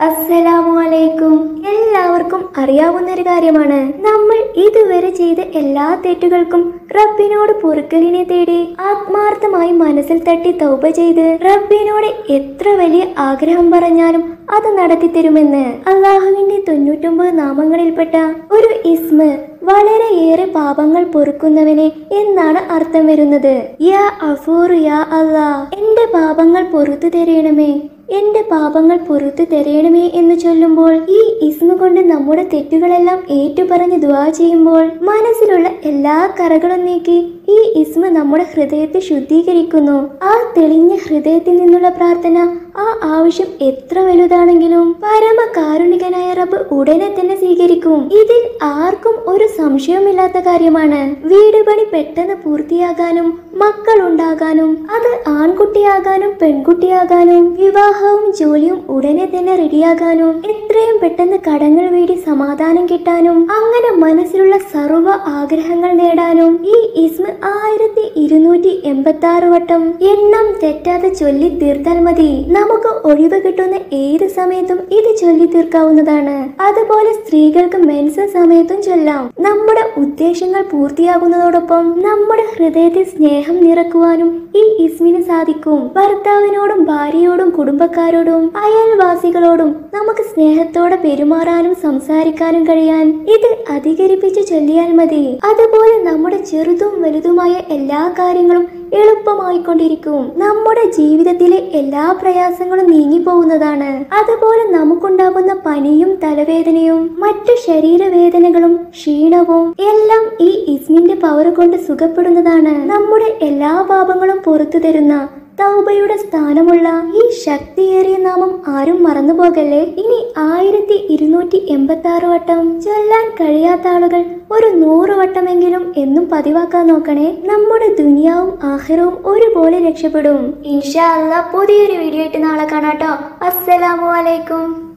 അസ്സലാമു അലൈക്കും എല്ലാവർക്കും അറിയാവുന്ന ഒരു കാര്യമാണ് നമ്മൾ ഇതുവരെ ചെയ്ത എല്ലാ തെറ്റുകൾക്കും റബ്ബിനോട് പൊറുക്കലിനെ തേടി ആത്മാർത്ഥമായി മനസ്സിൽ തട്ടി തൗബ ചെയ്ത് റബ്ബിനോട് എത്ര വലിയ ആഗ്രഹം പറഞ്ഞാലും അത് നടത്തി തരുമെന്ന് അള്ളാഹുവിന്റെ തൊണ്ണൂറ്റൊമ്പത് നാമങ്ങളിൽപ്പെട്ട ഒരു ഇസ്മ വളരെയേറെ പാപങ്ങൾ പൊറുക്കുന്നവനെ എന്നാണ് അർത്ഥം വരുന്നത് യാ അഫൂർ യാ അല്ലാ എന്റെ പാപങ്ങൾ പൊറുത്തു തരയണമേ എന്റെ പാപങ്ങൾ പുറത്തു തരയണമേ എന്ന് ചൊല്ലുമ്പോൾ ഈ ഇസ്മ കൊണ്ട് നമ്മുടെ തെറ്റുകളെല്ലാം ഏറ്റുപറഞ്ഞ് ദുവാ ചെയ്യുമ്പോൾ മനസ്സിലുള്ള എല്ലാ കറകളും നീക്കി ഈ ഇസ്മ നമ്മുടെ ഹൃദയത്തെ ശുദ്ധീകരിക്കുന്നു ആ തെളിഞ്ഞ ഹൃദയത്തിൽ നിന്നുള്ള പ്രാർത്ഥന ആ ആവശ്യം എത്ര വലുതാണെങ്കിലും പരമകാരുണികനായ റബ്ബ് ഉടനെ തന്നെ സ്വീകരിക്കും ഇതിൽ ആർക്കും ഒരു സംശയവുമില്ലാത്ത കാര്യമാണ് വീട് പണി പെട്ടെന്ന് പൂർത്തിയാകാനും മക്കൾ ഉണ്ടാകാനും അത് ആൺകുട്ടിയാകാനും പെൺകുട്ടിയാകാനും വിവാഹവും ജോലിയും ഉടനെ തന്നെ റെഡിയാകാനും എത്രയും പെട്ടെന്ന് കടങ്ങൾ വീടി സമാധാനം കിട്ടാനും അങ്ങനെ മനസ്സിലുള്ള സർവ്വ ആഗ്രഹങ്ങൾ നേടാനും ഈ ഇസ്മ ആയിരത്തി ഇരുന്നൂറ്റി എൺപത്തി ആറ് വട്ടം എണ്ണം തെറ്റാതെ ചൊല്ലി തീർത്താൽ മതി നമുക്ക് ഒഴിവ് കിട്ടുന്ന ഏത് സമയത്തും ഇത് ചൊല്ലി തീർക്കാവുന്നതാണ് അതുപോലെ സ്ത്രീകൾക്ക് മെൻസ സമയത്തും ചൊല്ലാം നമ്മുടെ ഉദ്ദേശങ്ങൾ പൂർത്തിയാകുന്നതോടൊപ്പം നമ്മുടെ ഹൃദയത്തിൽ സ്നേഹം നിറക്കുവാനും ഈ ഇസ്മിന് സാധിക്കും ഭർത്താവിനോടും ഭാര്യയോടും കുടുംബക്കാരോടും അയൽവാസികളോടും നമുക്ക് സ്നേഹത്തോടെ പെരുമാറാനും സംസാരിക്കാനും കഴിയാൻ ഇത് അധികരിപ്പിച്ച് ചൊല്ലിയാൽ മതി അതുപോലെ നമ്മുടെ ചെറുതും വലുതുമായ എല്ലാ കാര്യങ്ങളും എളുപ്പമായിക്കൊണ്ടിരിക്കും നമ്മുടെ ജീവിതത്തിലെ എല്ലാ പ്രയാസങ്ങളും നീങ്ങിപ്പോകുന്നതാണ് അതുപോലെ നമുക്കുണ്ടാകുന്ന പനിയും തലവേദനയും മറ്റു ശരീരവേദനകളും ക്ഷീണവും എല്ലാം ഈ ഇസ്മിന്റെ പവർ കൊണ്ട് സുഖപ്പെടുന്നതാണ് നമ്മുടെ എല്ലാ പാപങ്ങളും പുറത്തു തരുന്ന തൗബയുടെ സ്ഥാനമുള്ള ഈ ശക്തിയേറിയ നാമം ആരും മറന്നുപോകല്ലേ ഇനി ആയിരത്തി ഇരുന്നൂറ്റി എൺപത്തി ആറ് വട്ടം ചൊല്ലാൻ കഴിയാത്ത ആളുകൾ ഒരു നൂറ് വട്ടമെങ്കിലും എന്നും പതിവാക്കാൻ നോക്കണേ നമ്മുടെ ദുനിയാവും ആഹിറവും ഒരുപോലെ രക്ഷപ്പെടും ഇൻഷാ അല്ലാ പുതിയൊരു വീഡിയോ ആയിട്ട് നാളെ കാണാട്ടോ അസ്സലാമു അലൈക്കും